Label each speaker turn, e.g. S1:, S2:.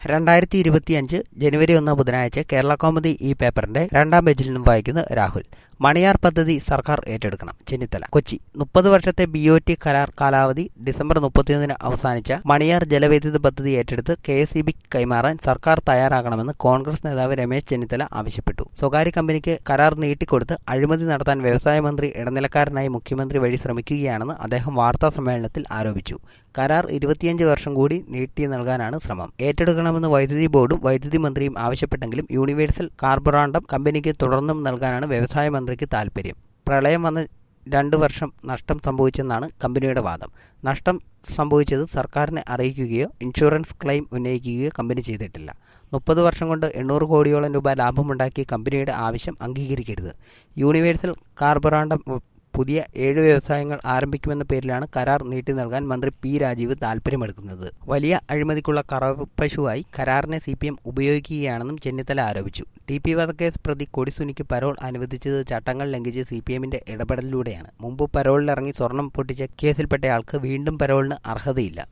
S1: രണ്ടായിരത്തി ഇരുപത്തിയഞ്ച് ജനുവരി ഒന്ന് ബുധനാഴ്ച കേരള കൗമുദി ഈ പേപ്പറിന്റെ രണ്ടാം പേജിൽ നിന്നും വായിക്കുന്നത് രാഹുൽ മണിയാർ പദ്ധതി സർക്കാർ ഏറ്റെടുക്കണം ചെന്നിത്തല കൊച്ചി മുപ്പത് വർഷത്തെ ബി ഒ ടി കരാർ കാലാവധി ഡിസംബർ മുപ്പത്തിയൊന്നിന് അവസാനിച്ച മണിയാർ ജലവൈദ്യുത പദ്ധതി ഏറ്റെടുത്ത് കെ എസ് ഇ ബി കൈമാറാൻ സർക്കാർ തയ്യാറാകണമെന്ന് കോൺഗ്രസ് നേതാവ് രമേശ് ചെന്നിത്തല ആവശ്യപ്പെട്ടു സ്വകാര്യ കമ്പനിക്ക് കരാർ നീട്ടിക്കൊടുത്ത് അഴിമതി നടത്താൻ വ്യവസായ മന്ത്രി ഇടനിലക്കാരനായി മുഖ്യമന്ത്രി വഴി ശ്രമിക്കുകയാണെന്ന് അദ്ദേഹം വാർത്താ സമ്മേളനത്തിൽ ആരോപിച്ചു കരാർ ഇരുപത്തിയഞ്ച് വർഷം കൂടി നീട്ടി നൽകാനാണ് ശ്രമം ഏറ്റെടുക്കണമെന്ന് വൈദ്യുതി ബോർഡും വൈദ്യുതി മന്ത്രിയും ആവശ്യപ്പെട്ടെങ്കിലും യൂണിവേഴ്സൽ കാർബറാണ്ടം കമ്പനിക്ക് തുടർന്നും നൽകാനാണ് വ്യവസായ മന്ത്രിക്ക് താൽപര്യം പ്രളയം വന്ന് രണ്ടു വർഷം നഷ്ടം സംഭവിച്ചെന്നാണ് കമ്പനിയുടെ വാദം നഷ്ടം സംഭവിച്ചത് സർക്കാരിനെ അറിയിക്കുകയോ ഇൻഷുറൻസ് ക്ലെയിം ഉന്നയിക്കുകയോ കമ്പനി ചെയ്തിട്ടില്ല മുപ്പത് വർഷം കൊണ്ട് എണ്ണൂറ് കോടിയോളം രൂപ ലാഭമുണ്ടാക്കിയ കമ്പനിയുടെ ആവശ്യം അംഗീകരിക്കരുത് യൂണിവേഴ്സൽ കാർബറാണ്ടം പുതിയ ഏഴ് വ്യവസായങ്ങൾ ആരംഭിക്കുമെന്ന പേരിലാണ് കരാർ നീട്ടി നൽകാൻ മന്ത്രി പി രാജീവ് താൽപ്പര്യമെടുക്കുന്നത് വലിയ അഴിമതിക്കുള്ള കറവപ്പശുവായി കരാറിനെ സി പി എം ഉപയോഗിക്കുകയാണെന്നും ചെന്നിത്തല ആരോപിച്ചു ടി പി വധക്കേസ് പ്രതി കൊടിസുനിക്ക് പരോൾ അനുവദിച്ചത് ചട്ടങ്ങൾ ലംഘിച്ച് സി പി എമ്മിന്റെ ഇടപെടലിലൂടെയാണ് മുമ്പ് പരോളിലിറങ്ങി സ്വർണം പൊട്ടിച്ച കേസിൽപ്പെട്ടയാൾക്ക് വീണ്ടും പരോളിന് അർഹതയില്ല